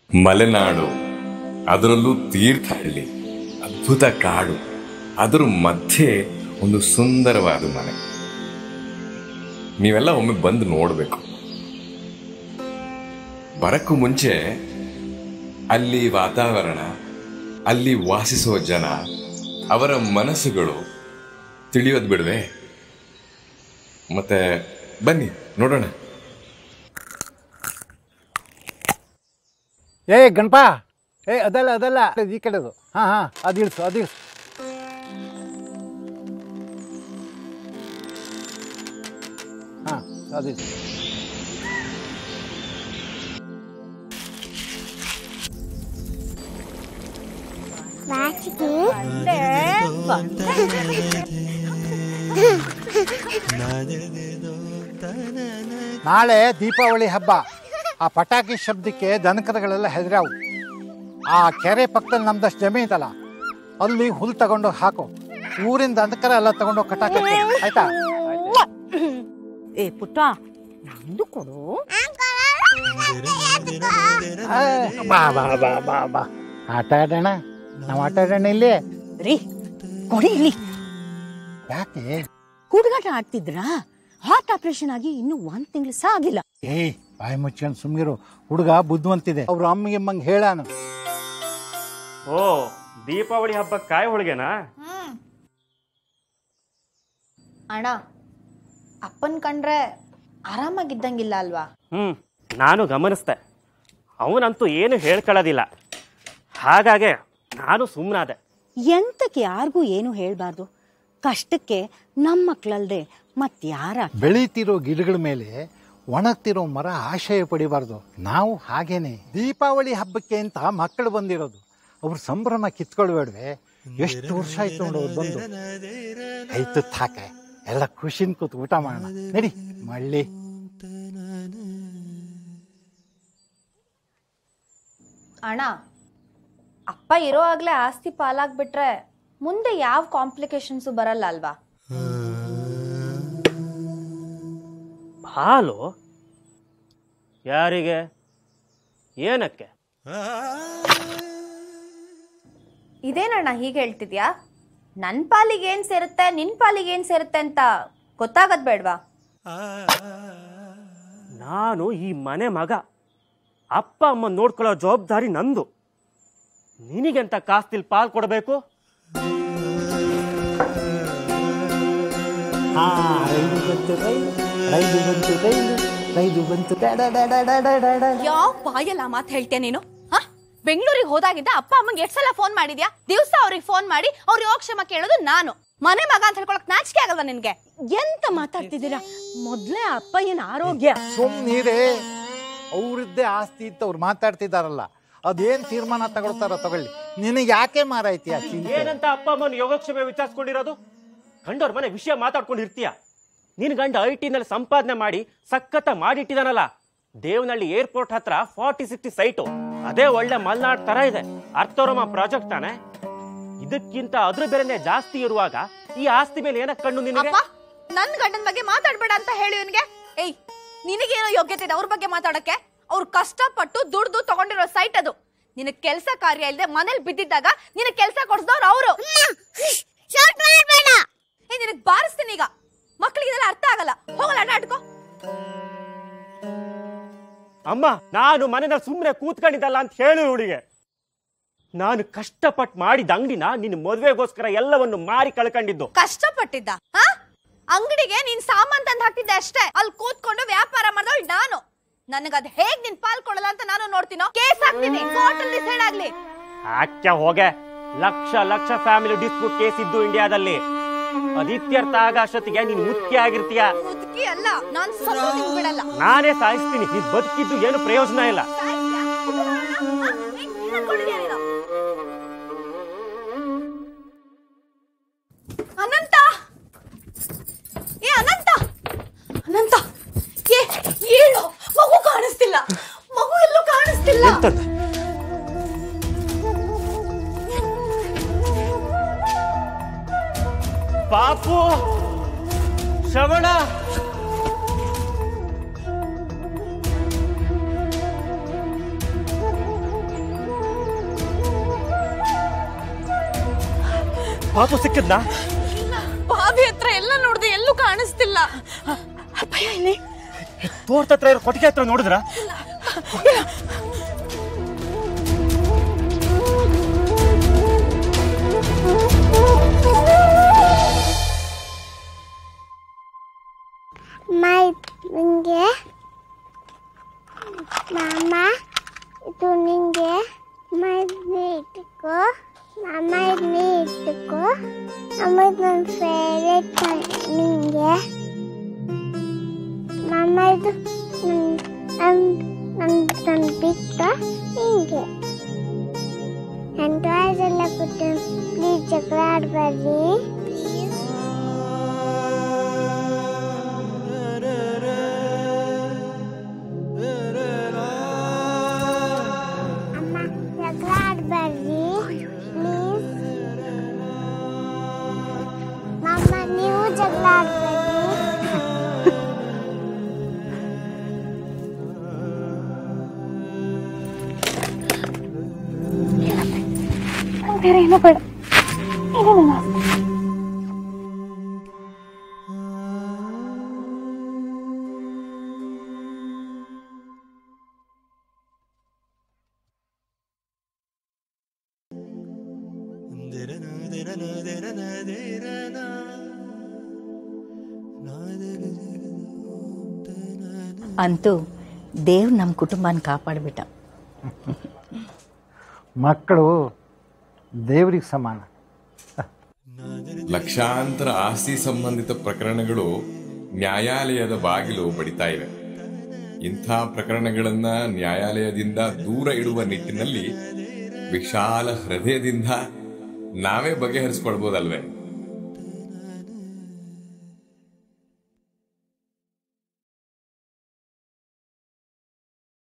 ಮಲೆನಾಡು ಅದರಲ್ಲೂ ತೀರ್ಥಹಳ್ಳಿ ಅದ್ಭುತ ಕಾಡು ಅದರ ಮಧ್ಯೆ ಒಂದು ಸುಂದರವಾದ ಮನೆ ನೀವೆಲ್ಲ ಒಮ್ಮೆ ಬಂದು ನೋಡಬೇಕು ಬರಕ್ಕೂ ಮುಂಚೆ ಅಲ್ಲಿ ವಾತಾವರಣ ಅಲ್ಲಿ ವಾಸಿಸುವ ಜನ ಅವರ ಮನಸ್ಸುಗಳು ತಿಳಿಯೋದು ಬಿಡವೆ ಮತ್ತೆ ಬನ್ನಿ ನೋಡೋಣ ಏ ಗಣಪ ಏ ಅದಲ್ಲ ಅದಲ್ಲ ಈ ಕಡೆದು ಹಾ ಹಾ ಅದಿಳ್ಸು ಅದಿಳ್ಸು ಹಾ ಅದಿಳ್ಸು ವಾಚಿಗೆ ನಾಳೆ ದೀಪಾವಳಿ ಹಬ್ಬ ಆ ಪಟಾಕಿ ಶಬ್ದಕ್ಕೆ ದನಕರಗಳೆಲ್ಲ ಹೆದರಾವು ಆ ಕೆರೆ ಪಕ್ಕದಲ್ಲಿ ನಮ್ದಷ್ಟು ಜಮೀನ್ ಐತಲ್ಲ ಅಲ್ಲಿ ಹುಲ್ ತಗೊಂಡು ಹಾಕು ಊರಿಂದ ದನಕರ ಎಲ್ಲ ತಗೊಂಡು ಕಟಾಕಿ ಆಯ್ತಾ ಏ ಪುಟ್ಟ ನಂದು ಕೊಡು ಆ, ಬಾ ಬಾ ಬಾ ಬಾ ಬಾ ಆಟ ಆಡೋಣ ನಾವು ಆಟ ಆಡೋಣ ಇಲ್ಲಿ ರೀ ಕೊಡಿ ಇಲ್ಲಿ ಯಾಕೆ ಹುಡುಗಾಟ ಆಡ್ತಿದ್ರಾ ಹಾರ್ಟ್ ಆಪರೇಷನ್ ಆಗಿ ಇನ್ನು ಒಂದ್ ತಿಂಗಳು ಸಹ ಆಗಿಲ್ಲ ಏಯ್ ಬಾಯಿ ಮುಚ್ಕೊಂಡು ಸುಮ್ಗಿರು ಹುಡುಗ ಬುದ್ಧಿವಂತಿದೆ ಅವ್ರ ಅಮ್ಮಗೆ ಅಮ್ಮಂಗೆ ಹೇಳಾನು ಓ ದೀಪಾವಳಿ ಹಬ್ಬ ಕಾಯಿ ಹೋಳಿಗೆನಾ ಅಣ್ಣ ಅಪ್ಪನ್ ಕಂಡ್ರೆ ಆರಾಮಾಗಿದ್ದಂಗಿಲ್ಲ ಅಲ್ವಾ ಹ್ಮ್ ನಾನು ಗಮನಿಸ್ದೆ ಅವನಂತೂ ಏನು ಹೇಳ್ಕೊಳ್ಳೋದಿಲ್ಲ ಹಾಗಾಗಿ ನಾನು ಸುಮ್ಮನಾದೆ ಎಂತಕ್ಕೆ ಯಾರಿಗೂ ಏನು ಹೇಳ್ಬಾರ್ದು ಕಷ್ಟಕ್ಕೆ ನಮ್ಮ ಮಕ್ಳಲ್ದೆ ಮತ್ಯಾರ ಬೆಳೀತಿರೋ ಗಿಡಗಳ ಮೇಲೆ ಒಣಗ್ತಿರೋ ಮರ ಆಶಯ ಪಡಿಬಾರ್ದು ನಾವು ಹಾಗೇನೆ ದೀಪಾವಳಿ ಹಬ್ಬಕ್ಕೆ ಅಂತ ಮಕ್ಕಳು ಬಂದಿರೋದು ಅವ್ರ ಸಂಭ್ರಮ ಕಿತ್ಕೊಳ್ಬೇಡ್ವೆ ಎಷ್ಟು ವರ್ಷ ಆಯ್ತು ನೋಡೋದು ಬಂದು ಆಯ್ತು ಹಾಕೆ ಎಲ್ಲ ಖುಷಿನ್ ಕೂತ್ ಊಟ ಮಾಡೋಣ ನಡಿ ಮಳ್ಳಿ ಅಣ್ಣ ಅಪ್ಪ ಇರೋ ಆಗ್ಲೇ ಆಸ್ತಿ ಪಾಲಾಗ್ಬಿಟ್ರೆ ಮುಂದೆ ಯಾವ ಕಾಂಪ್ಲಿಕೇಶನ್ಸು ಬರಲ್ಲ ಅಲ್ವಾ ಹಾಲು ಯಾರಿಗೆ ಏನಕ್ಕೆ ಇದೇನಣ್ಣ ಹೀಗೆ ಹೇಳ್ತಿದ್ಯಾ ನನ್ ಪಾಲಿಗೆ ಏನ್ ಸೇರುತ್ತೆ ನಿನ್ ಪಾಲಿಗೆ ಏನ್ ಸೇರುತ್ತೆ ಅಂತ ಗೊತ್ತಾಗದ್ ಬೇಡ್ವಾ ನಾನು ಈ ಮನೆ ಮಗ ಅಪ್ಪ ಅಮ್ಮ ನೋಡ್ಕೊಳ್ಳೋ ಜವಾಬ್ದಾರಿ ನಂದು ನಿನಗೆಂತ ಕಾಸ್ತಿಲ್ ಪಾಲ್ ಕೊಡಬೇಕು ಹಾ ರೈಲು ಬಂತು ರೈಲು ರೈಲು ಬಂತು ರೈಲು ರೈಲು ಬಂತು ಡಡ ಡಡ ಡಡ ಡಡ. ಯಾವ ಬಾಯಲ್ಲ ಮಾತು ಹೇಳ್ತೀಯ ನೀನು ಹ ಬೆಂಗಳೂರಿಗೆ ಹೋದಾಗಿದ್ದ ಅಪ್ಪ ಅಮ್ಮಂಗೆ ಎಷ್ಟ್ ಸಲ ಫೋನ್ ಮಾಡಿದ್ಯಾ ದಿವಸ ಅವ್ರಿಗೆ ಫೋನ್ ಮಾಡಿ ಅವ್ರ ಯೋಗಕ್ಷೇಮ ಕೇಳೋದು ನಾನು ಮನೆ ಮಗ ಅಂತ ಹೇಳ್ಕೊಳಕ್ ನಾಚಿಕೆ ಆಗಲ್ವಾ ನಿನ್ಗೆ ಎಂತ ಮಾತಾಡ್ತಿದ್ದೀರಾ ಮೊದ್ಲೇ ಅಪ್ಪ ಏನ್ ಆರೋಗ್ಯ ಸುಮ್ನೀರೇ ಅವ್ರದ್ದೇ ಆಸ್ತಿ ಇತ್ತು ಅವ್ರು ಮಾತಾಡ್ತಿದಾರಲ್ಲ ಅದೇನ್ ತೀರ್ಮಾನ ತಗೊಳ್ತಾರ ತಗೊಳ್ಳಿ ನಿನಗೆ ಯಾಕೆ ಮಾರಾಯ್ತಿ ಆ ಚಿಂತೆ ಏನಂತ ಅಪ್ಪ ಅಮ್ಮನ ಯೋಗಕ್ಷೇಮ ವಿಚಾರಿಸ್ಕೊಂಡಿರೋದು ಗಂಡವ್ರ ಮನೆ ವಿಷಯ ಮಾತಾಡ್ಕೊಂಡಿರ್ತೀಯ ನಿನ್ ಗಂಡ ಐ ಟಿನಲ್ಲಿ ಸಂಪಾದನೆ ಮಾಡಿ ಸಖತ್ತ ಮಾಡಿಟ್ಟಿದಾನಲ್ಲ ದೇವನಹಳ್ಳಿ ಏರ್ಪೋರ್ಟ್ ಹತ್ರ ಫಾರ್ಟಿ ಸಿಕ್ಸ್ಟಿ ಸೈಟು ಅದೇ ಒಳ್ಳೆ ಮಲ್ನಾಡ್ ತರ ಇದೆ ಅರ್ಥೋರಮ ಪ್ರಾಜೆಕ್ಟ್ ತಾನೆ ಇದಕ್ಕಿಂತ ಅದ್ರ ಬೆಲೆನೆ ಜಾಸ್ತಿ ಇರುವಾಗ ಈ ಆಸ್ತಿ ಮೇಲೆ ಏನಕ್ಕೆ ಕಣ್ಣು ನಿನಗೆ ಅಪ್ಪ ನನ್ ಗಂಡನ ಬಗ್ಗೆ ಮಾತಾಡ್ಬೇಡ ಅಂತ ಹೇಳಿ ಇವನ್ಗೆ ಏಯ್ ನಿನಗೇನೋ ಯೋಗ್ಯತೆ ಇದೆ ಅವ್ರ ಬಗ್ಗೆ ಮಾತಾಡಕ್ಕೆ ಅವ್ರು ಕಷ್ಟಪಟ್ಟು ದುಡ್ದು ತಗೊಂಡಿರೋ ಸೈಟ್ ಅದು ನಿನಗ್ ಕೆಲ್ಸ ಕಾರ್ಯ ಇಲ್ಲದೆ ಮನೇಲಿ ಬಿದ್ದಿದ್ದಾಗ ನಿನಗ್ ಕೆಲ್ಸ ಕೊಡ್ಸಿದವ್ರು ಅವರು ಏ ನಿನಗ್ ಬಾರಿಸ್ತೀನಿ ಈಗ ಮಕ್ಳಿಗೆ ಇದೆಲ್ಲ ಅರ್ಥ ಆಗಲ್ಲ ಹೋಗಲ್ಲ ಆಟ ಆಡ್ಕೋ ಅಮ್ಮ ನಾನು ಮನೆಯಲ್ಲಿ ಸುಮ್ಮನೆ ಕೂತ್ಕೊಂಡಿದ್ದಲ್ಲ ಅಂತ ಹೇಳು ಹುಡುಗೆ ನಾನು ಕಷ್ಟಪಟ್ಟು ಮಾಡಿದ ಅಂಗಡಿನ ನಿನ್ನ ಮದುವೆಗೋಸ್ಕರ ಎಲ್ಲವನ್ನು ಮಾರಿ ಕಳ್ಕೊಂಡಿದ್ದು ಕಷ್ಟಪಟ್ಟಿದ್ದ ಹಾ ಅಂಗಡಿಗೆ ನೀನ್ ಸಾಮಾನ್ ತಂದ್ ಹಾಕ್ತಿದ್ದೆ ಅಷ್ಟೇ ಅಲ್ಲಿ ಕೂತ್ಕೊಂಡು ವ್ಯಾಪಾರ ಮಾಡಿದವಳು ನಾನು ನನಗದ್ ಹೇಗ್ ನಿನ್ ಪಾಲ್ ಕೊಡಲ್ಲ ಅಂತ ನಾನು ನೋಡ್ತೀನೋ ಕೇಸ್ ಹಾಕ್ತೀನಿ ಕೋರ್ಟಲ್ಲಿ ಡಿಸೈಡ್ ಆಗ್ಲಿ ಆಕ್ಯ ಹೋಗೆ lakh lakh family dispute case ಇದ್ದು ಇಂಡಿಯಾದಲ್ಲಿ ಅದಿತ್ಯರ್ಥ ಆಗ ಅಷ್ಟೊತ್ತಿಗೆ ನೀನು ಮುಖ್ಯ ಆಗಿರ್ತೀಯ ಮುದುಕಿ ಅಲ್ಲ ನಾನ್ ಸತ್ತು ನಿಂಗ್ ಬಿಡಲ್ಲ ನಾನೇ ಸಾಯಿಸ್ತೀನಿ ನೀನ್ ಬದುಕಿದ್ದು ಏನು ಪ್ರಯೋಜನ ಇಲ್ಲ ಸಾಯ್ತ್ಯಾ? ಹಾ? ಏನ್ ನೀನ್ ಅನ್ಕೊಂಡಿದ್ಯಾ ನೀನು? ಅನಂತ ಏ ಅನಂತ ಅನಂತ ಏ ಹೇಳು ಮಗು ಕಾಣಿಸ್ತಿಲ್ಲ ಮಗು ಎಲ್ಲೂ ಕಾಣಿಸ್ತಿಲ್ಲ ಎಂತದ್ದು? ಪಾಪು ಶ್ರವಣ ಪಾಪು ಸಿಕ್ಕದ್ನಾ ಬಾವಿ ಹತ್ರ ಎಲ್ಲ ನೋಡ್ದೆ ಎಲ್ಲೂ ಕಾಣಿಸ್ತಿಲ್ಲ ಅಪ್ಪಯ್ಯ ಇಲ್ಲಿ ತೋಟದ ಹತ್ರ ಇರೋ ಕೊಟ್ಟಿಗೆ ಹತ್ರ ನೋಡಿದ್ರ ಮೈ ನಿಂಗೆ ಮಾಮ ಇದು ನಿಂಗೆ ಮೈ ಇಟ್ಕೋ ಮಾಮ ಇದನ್ನ ಇಟ್ಕೋ ಅಮ್ಮ ಇದು ನನ್ನ ಫೇವ್ರೆಟ್ ನಿಂಗೆ ಮಾಮ ಇದು ನನ್ನ ನನ್ನ ಬಿಟ್ಟ ಹಿಂಗೆ ನನ್ನ ಟಾಯ್ಸ್ ಎಲ್ಲ ಕೊಟ್ಟು ಪ್ಲೀಸ್ ಜಗಳ ಆಡ್ಬಾರ್ರಿ ಅಮ್ಮ ಜಗಳ ಆಡ್ಬಾರ್ರಿ ಪ್ಲೀಸ್ ಮಮ್ಮ ನೀವು ಜಗಳ ಆಡ್ಬೇಡಿ ಬೇರೆ ಏನೋ ಬೇಡ ಅಂತೂ ದೇವ್ ನಮ್ಮ ಕುಟುಂಬನ ಕಾಪಾಡ್ಬಿಟ್ಟ ಮಕ್ಕಳು ದೇವ್ರಿಗೆ ಸಮಾನ ಲಕ್ಷಾಂತರ ಆಸ್ತಿ ಸಂಬಂಧಿತ ಪ್ರಕರಣಗಳು ನ್ಯಾಯಾಲಯದ ಬಾಗಿಲು ಬಡಿತಾ ಇವೆ ಇಂಥ ಪ್ರಕರಣಗಳನ್ನ ನ್ಯಾಯಾಲಯದಿಂದ ದೂರ ಇಡುವ ನಿಟ್ಟಿನಲ್ಲಿ ವಿಶಾಲ ಹೃದಯದಿಂದ ನಾವೇ ಬಗೆಹರಿಸ್ಕೊಳ್ಬೋದಲ್ವೇ